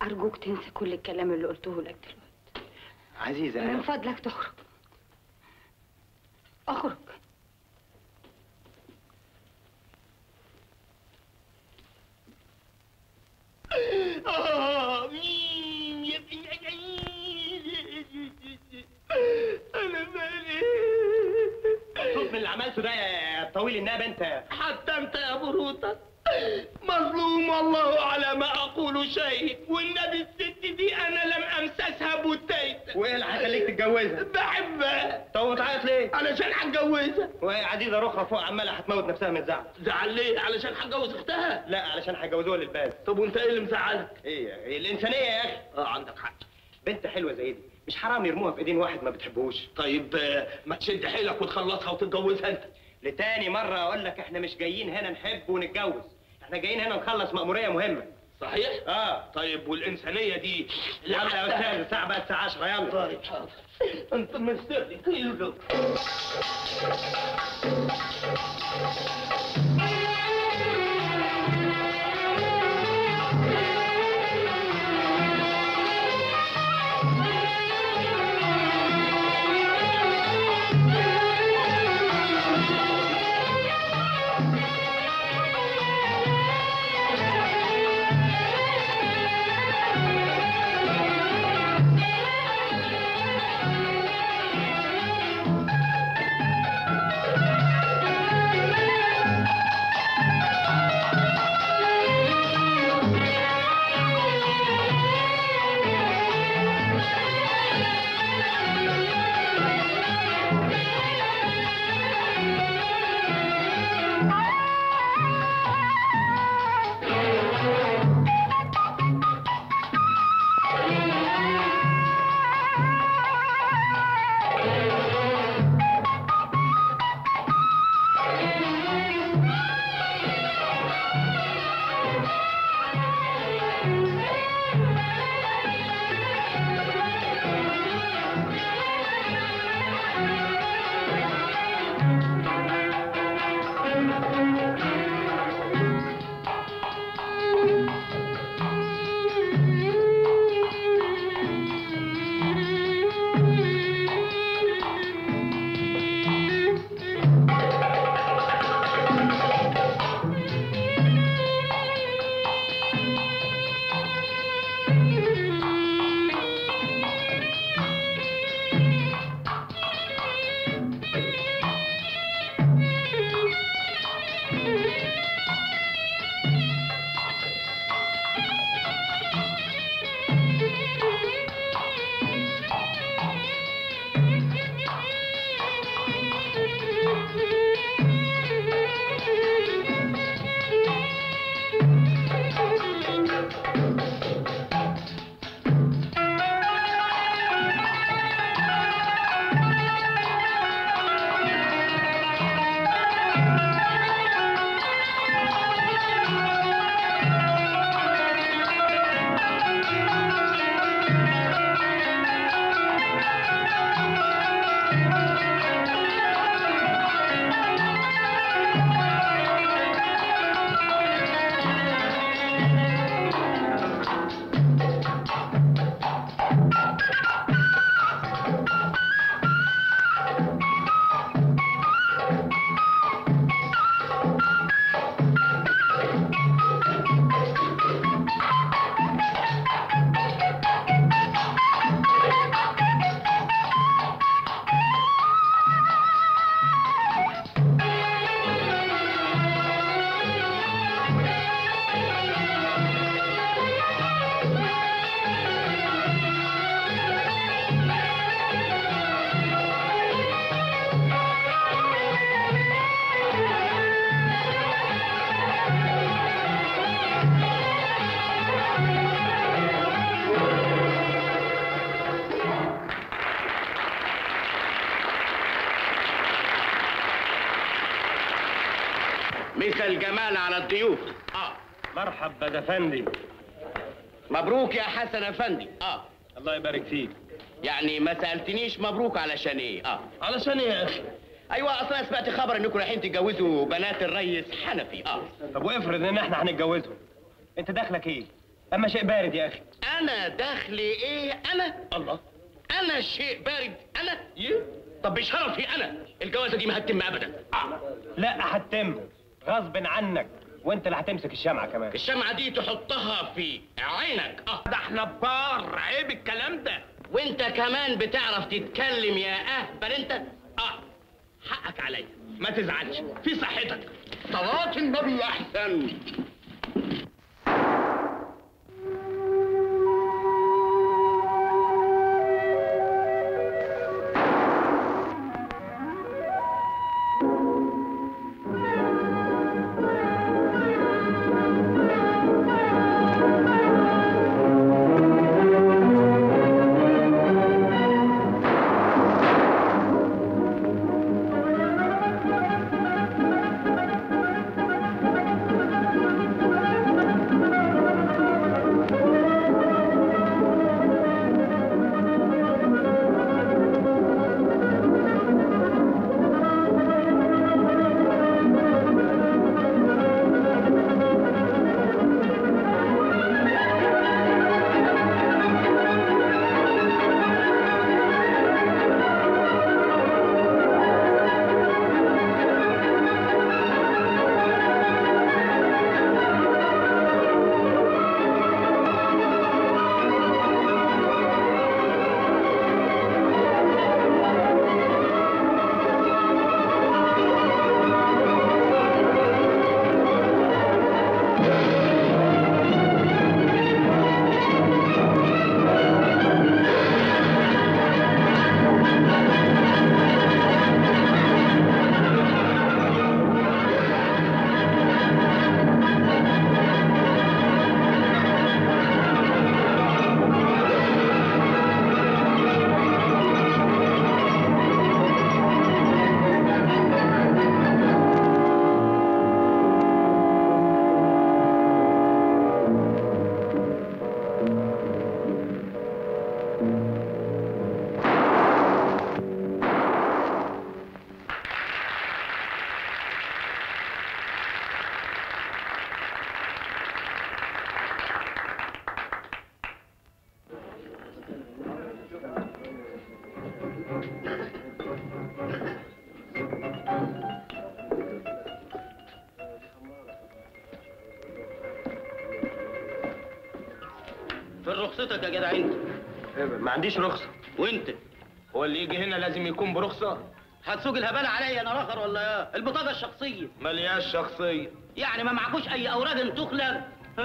ارجوك تنسى كل الكلام اللي قلته لك دلوقتي عزيزه من انا فضلك تخرج اخرج انا مالي مبسوط من اللي عملته ده يا طويل الناب انت حتى انت يا بروتة مظلوم والله على ما اقول شيء والنبي الست دي انا لم امسسها بوتيتا وايه اللي هيخليك تتجوزها؟ بحبها طب بتعيط ليه؟ علشان هتجوزها وهي عزيزه رخرة فوق عماله هتموت نفسها من الزعل زعل ليه علشان هتجوز اختها لا علشان هيجوزوها للباس طب وانت ايه اللي مزعلك ايه إيه الانسانيه يا اخي اه عندك حق بنت حلوه زي دي مش حرام يرموها في ايدين واحد ما بتحبوش طيب آه، ما تشد حيلك وتخلصها وتتجوزها انت لتاني مره اقول لك احنا مش جايين هنا نحب ونتجوز احنا جايين هنا نخلص مأمورية مهمة صحيح اه طيب والانسانيه دي يلا يا استاذ الساعة بقت الساعة 10 يلا طيب حاضر انت مستني كيلو مثل الجمال على الضيوف اه مرحبا ده فندم مبروك يا حسن افندي اه الله يبارك فيك يعني ما سالتنيش مبروك علشان ايه اه علشان ايه يا اخي ايوه اصلا سمعت خبر انكم رايحين تتجوزوا بنات الريس حنفي اه طب وافرض ان احنا هنتجوزهم انت دخلك ايه؟ اما شيء بارد يا اخي انا دخلي ايه انا الله انا شيء بارد انا يه؟ طب بشرفي انا الجوازه دي ما هتتم ابدا آه. لا هتتم غصب عنك وانت اللي هتمسك الشمعة كمان الشمعه دي تحطها في عينك اه ده احنا كبار عيب الكلام ده وانت كمان بتعرف تتكلم يا اهبل انت اه حقك عليا ما تزعلش في صحتك صلاة النبي احسن في رخصتك يا جدع انت ما عنديش رخصة وانت هو اللي يجي هنا لازم يكون برخصة هتسوق الهبال عليا انا الاخر ولا ايه البطاقه الشخصيه ملياش شخصية يعني ما معكوش اي اوراق تخلق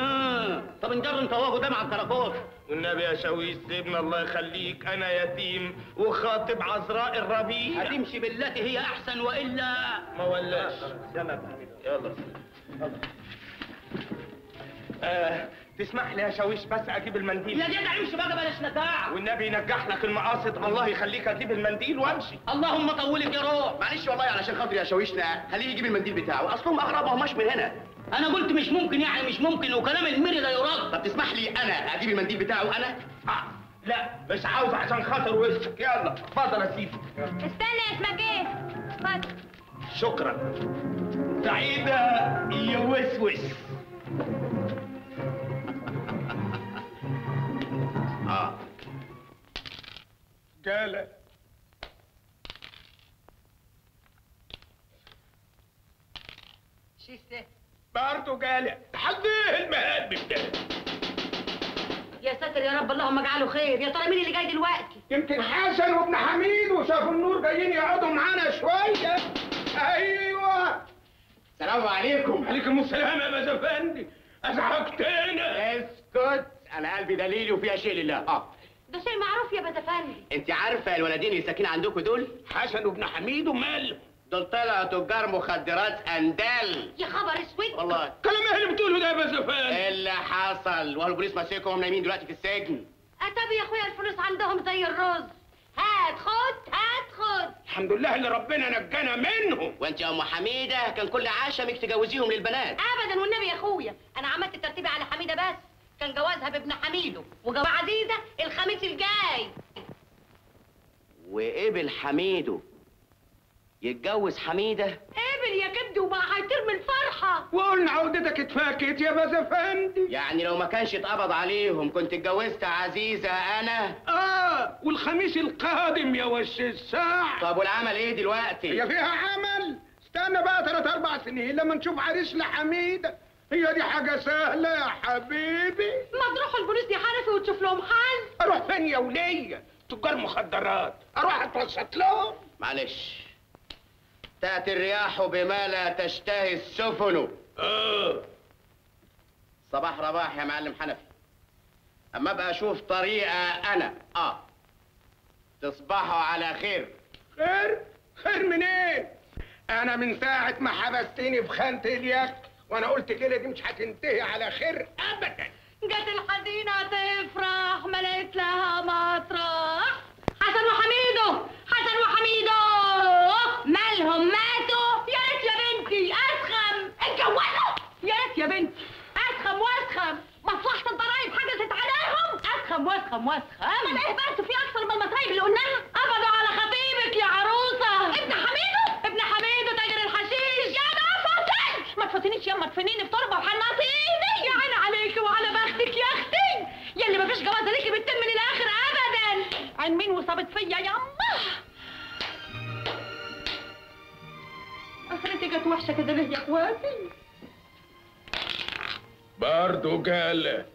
ها طب نجر انت وهو قدام على الكراكوش والنبي يا شويش سيبنا الله يخليك انا يتيم وخاطب عذراء الربيع هتمشي بالتي هي احسن والا ما ولاش يلا يلا آه تسمح لي يا شويش بس اجيب المنديل يا جدع امشي بقى بلاش لداع والنبي ينجح لك المقاصد الله يخليك اجيب المنديل وامشي اللهم طولك يا روح معلش والله علشان خاطري يا شاويشنا خليه يجيب المنديل بتاعه اصلهم اغراب ما هماش من هنا انا قلت مش ممكن يعني مش ممكن وكلام المري لا يرد طب تسمح لي انا اجيب المنديل بتاعه انا آه. لا مش عاوز عشان خاطر وشك يلا اتفضل يا سيدي استنى اسمك ايه؟ اتفضل شكرا سعيدة يا وسوس اه قال شيسته برضه قال حديه المهاب ده يا ساتر يا رب اللهم اجعله خير يا ترى مين اللي جاي دلوقتي؟ يمكن حسن وابن حميد وشافوا النور جايين يقعدوا معانا شوية ايوه السلام عليكم عليكم السلام يا باز افندي ازعجتنا اسكت انا قلبي دليلي وفيها شيء لله اه ده شيء معروف يا بتفندي انت عارفه الولدين اللي ساكنين عندكم دول حسن وابن حميد ومال دول طلعوا تجار مخدرات اندال يا خبر اسود والله كلام ايه اللي بتقوله ده يا باز افندي إيه اللي حصل وهو البوليس ماسكهم نايمين دلوقتي في السجن اتابع يا اخويا الفلوس عندهم زي الرز هات خد هات خد الحمد لله اللي ربنا نجانا منهم وانت يا ام حميده كان كل عشمك تجوزيهم للبنات ابدا والنبي يا اخويا انا عملت ترتيبي على حميده بس كان جوازها بابن حميده وجواز عزيزه الخميس الجاي وقبل حميده يتجوز حميده قبل يا كبدي وبقى هيطير من الفرحه راحة وقلنا عودتك اتفاكت يا باز افندي يعني لو ما كانش اتقبض عليهم كنت اتجوزت عزيزة انا اه والخميس القادم يا وش الساعة طب والعمل ايه دلوقتي هي فيها عمل استنى بقى ثلاث اربع سنين لما نشوف عريس لحميدة هي دي حاجة سهلة يا حبيبي ما تروحوا البوليس يا حنفي وتشوف لهم حل اروح فين يا ولية تجار مخدرات اروح اتوسط لهم معلش تأتي الرياح بما لا تشتهي السفن اه صباح رباح يا معلم حنفي اما ابقى اشوف طريقة انا اه تصبحوا على خير خير خير منين انا من ساعة ما حبستني في خانة اليك وانا قلت كده دي مش هتنتهي على خير ابدا جت الحزينة تفرح ما لقيت لها مطرح حسن وحميدو حسن وحميدو مالهم ماتوا يا ريت يا بنتي اسخم اتجوزوا يا ريت يا بنتي اسخم واسخم مصلحة الضرايب حجزت عليهم اسخم واسخم واسخم امال ايه بس في اكثر من المصايب اللي قلناها قبضوا على خطيبك يا عروسة ابن حميدو ابن حميدو تاجر الحشيش يا نفسك ما تفوتنيش يما تفنيني في تربة وحنطيني يا عيني عليكي وعلى بختك يا اختي يا اللي مفيش جوازة ليكي بتتم للاخر ابدا عن مين وصابت فيا يما اخرتي كانت وحشة كده ليه يا اخواتي برضو قال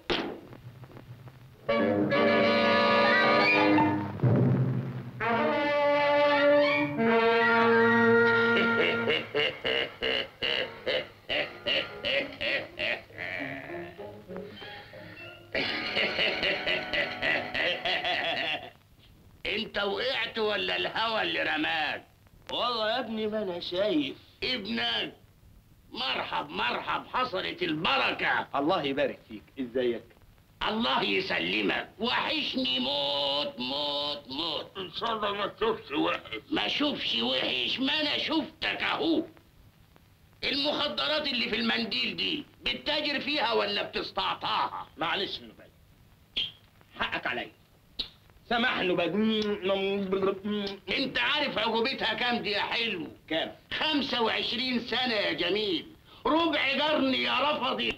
انت وقعت ولا الهوى اللي رماك والله يا ابني ما انا شايف ابنك مرحب مرحب حصلت البركة الله يبارك فيك ازيك الله يسلمك وحشني موت موت موت ان شاء الله ما تشوفش وحش ما اشوفش وحش ما انا شفتك اهو المخدرات اللي في المنديل دي بتتاجر فيها ولا بتستعطاها معلش نبال حقك عليا سامحني نبال انت عارف عقوبتها كام دي يا حلو كام 25 سنة يا جميل ربع قرن يا رفضي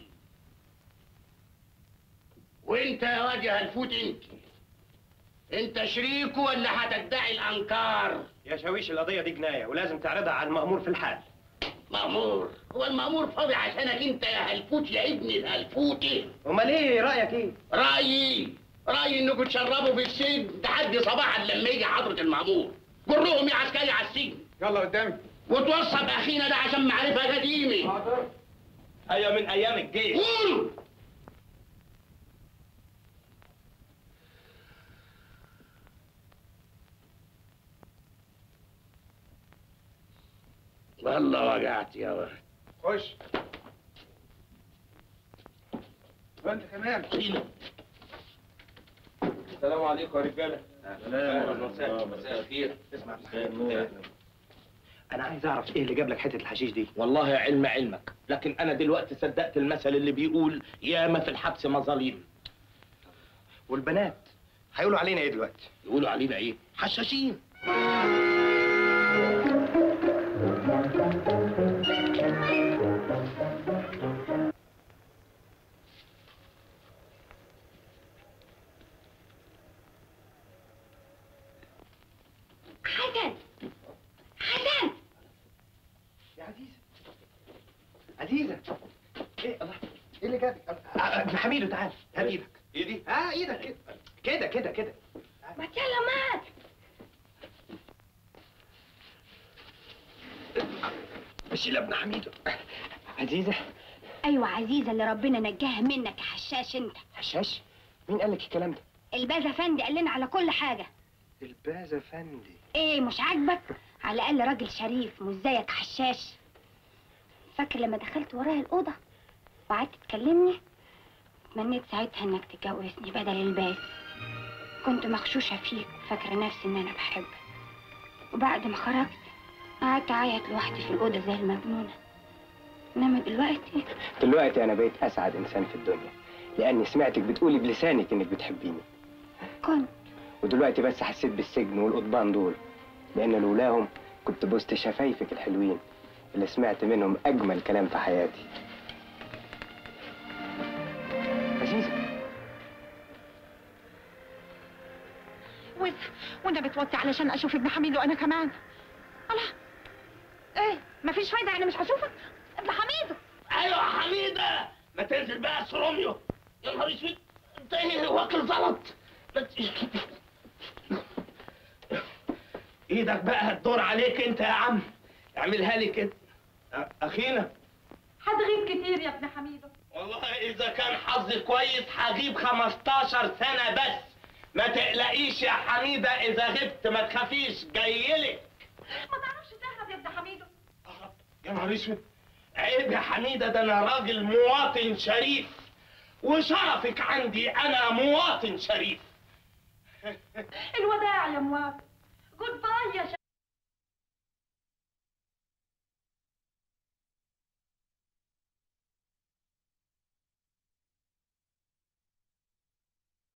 وانت يا واد يا هلفوت انت انت شريك ولا هتدعي الانكار يا شاويش القضية دي جناية ولازم تعرضها على المأمور في الحال مأمور هو المأمور فاضي عشانك انت يا هلفوت يا ابن الهلفوتي امال ايه رأيك ايه رأيي رأيي انكم تشربوا في السجن لحد صباحا لما يجي حضرة المأمور جرهم يا عسكري على السجن يلا قدامي وتوصى باخينا ده عشان معرفة قديمة ايوه من ايام الجيش قول والله وقعت يا ولد خش وانت كمان السلام عليكم يا رجاله مساء الخير اسمع انا عايز اعرف ايه اللي جاب لك حته الحشيش دي والله علم علمك لكن انا دلوقتي صدقت المثل اللي بيقول ياما في الحبس مظاليم والبنات هيقولوا علينا ايه دلوقتي يقولوا علينا ايه حشاشين حسن حسن يا عزيزه عزيزه ايه الله ايه اللي جابك أه، أه، ابن حميدو تعال هات ايدك ايدي اه ايدك كده كده كده كده ما يلا مات شيل ابن حميدو عزيزه ايوه عزيزه اللي ربنا نجاها منك يا حشاش انت حشاش مين قال لك الكلام ده الباز افندي قال لنا على كل حاجه الباز افندي ايه مش عاجبك على الاقل راجل شريف مش زيك حشاش فاكر لما دخلت ورايا الاوضه وقعدت تكلمني تمنيت ساعتها انك تتجوزني بدل الباز كنت مغشوشه فيك فاكره نفسي ان انا بحبك وبعد ما خرجت قعدت اعيط لوحدي في الاوضه زي المجنونه انما دلوقتي دلوقتي انا بقيت اسعد انسان في الدنيا لاني سمعتك بتقولي بلسانك انك بتحبيني كنت ودلوقتي بس حسيت بالسجن والقضبان دول لان لولاهم كنت بوست شفايفك الحلوين اللي سمعت منهم اجمل كلام في حياتي عزيزة وانت وانا بتوطي علشان اشوف ابن حميد وانا كمان الله ايه مفيش فايده يعني مش هشوفك ابن حميد ايوه يا حميده ما تنزل بقى يا روميو يا نهار اسود انت ايه واكل زلط ما ت- ايدك بقى هتدور عليك انت يا عم اعملها لي كده أ- اخينا هتغيب كتير يا ابن حميدو والله اذا كان حظي كويس هجيب 15 سنه بس ما تقلقيش يا حميده اذا غبت ما تخافيش جايلك ما تعرفش تهرب يا ابن حميدو أهرب. يا نهار اسود عيب يا حميده ده انا راجل مواطن شريف وشرفك عندي انا مواطن شريف الوداع يا موافق جود باي يا